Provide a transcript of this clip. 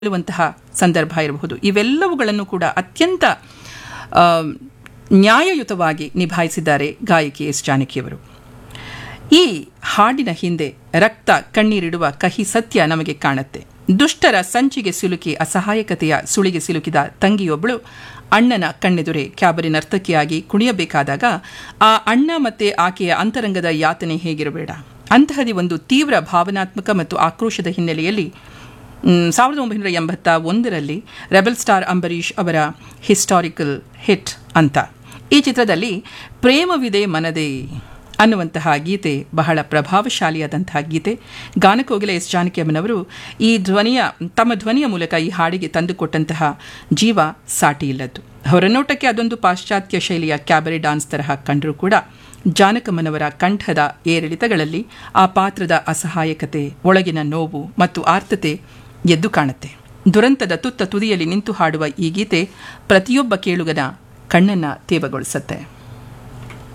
ಹೇಳುವಂತಹ ಸಂದರ್ಭ ಇರಬಹುದು ಇವೆಲ್ಲವುಗಳನ್ನು ಕೂಡ ಅತ್ಯಂತ ಆ, ನ್ಯಾಯಯುತವಾಗಿ ನಿಭಾಯಿಸಿದ್ದಾರೆ ಗಾಯಕಿ ಎಸ್ ಜಾನಕಿಯವರು ಈ ಹಾಡಿನ ಹಿಂದೆ ರಕ್ತ ಕಣ್ಣೀರಿಡುವ ಕಹಿ ಸತ್ಯ ನಮಗೆ ಕಾಣುತ್ತೆ ದುಷ್ಟರ ಸಂಚಿಗೆ ಸಿಲುಕಿ ಅಸಹಾಯಕತೆಯ ಸುಳಿಗೆ ಸಿಲುಕಿದ ತಂಗಿಯೊಬ್ಬಳು ಅಣ್ಣನ ಕಣ್ಣೆದುರೆ ಕ್ಯಾಬರಿ ನರ್ತಕಿಯಾಗಿ ಕುಣಿಯಬೇಕಾದಾಗ ಆ ಅಣ್ಣ ಮತ್ತೆ ಆಕೆಯ ಅಂತರಂಗದ ಯಾತನೆ ಹೇಗಿರಬೇಡ ಅಂತಹದಿ ಒಂದು ತೀವ್ರ ಭಾವನಾತ್ಮಕ ಮತ್ತು ಆಕ್ರೋಶದ ಹಿನ್ನೆಲೆಯಲ್ಲಿ ಮ್, ಸಾವಿರದ ಒಂಬೈನೂರ ಎಂಬತ್ತ ಒಂದರಲ್ಲಿ ರೆಬಲ್ ಸ್ಟಾರ್ ಅಂಬರೀಷ್ ಅವರ ಹಿಸ್ಟಾರಿಕಲ್ ಹಿಟ್ ಅಂತ ಈ ಚಿತ್ರದಲ್ಲಿ ಪ್ರೇಮವಿದೆ ಮನದೇ ಅನ್ನುವಂತಹ ಗೀತೆ ಬಹಳ ಪ್ರಭಾವಶಾಲಿಯಾದಂತಹ ಗೀತೆ ಗಾನಕೋಗಿಲೆ ಎಸ್ ಜಾನಕಿಯಮ್ಮನವರು ಈ ಧ್ವನಿಯ ತಮ್ಮ ಧ್ವನಿಯ ಮೂಲಕ ಈ ಹಾಡಿಗೆ ತಂದುಕೊಟ್ಟಂತಹ ಜೀವ ಸಾಟಿ ಇಲ್ಲದ್ದು ಹೊರನೋಟಕ್ಕೆ ಅದೊಂದು ಪಾಶ್ಚಾತ್ಯ ಶೈಲಿಯ ಕ್ಯಾಬರೆ ಡಾನ್ಸ್ ತರಹ ಕಂಡರೂ ಕೂಡ ಜಾನಕಮ್ಮನವರ ಕಂಠದ ಏರಿಳಿತಗಳಲ್ಲಿ ಆ ಪಾತ್ರದ ಅಸಹಾಯಕತೆ ಒಳಗಿನ ನೋವು ಮತ್ತು ಆರ್ತತೆ ಎದ್ದು ಕಾಣುತ್ತೆ ದುರಂತದ ತುತ್ತ ತುದಿಯಲ್ಲಿ ನಿಂತು ಹಾಡುವ ಈ ಗೀತೆ ಪ್ರತಿಯೊಬ್ಬ ಕೇಳುಗನ ಕಣ್ಣನ್ನ ತೇವಗೊಳಿಸುತ್ತೆ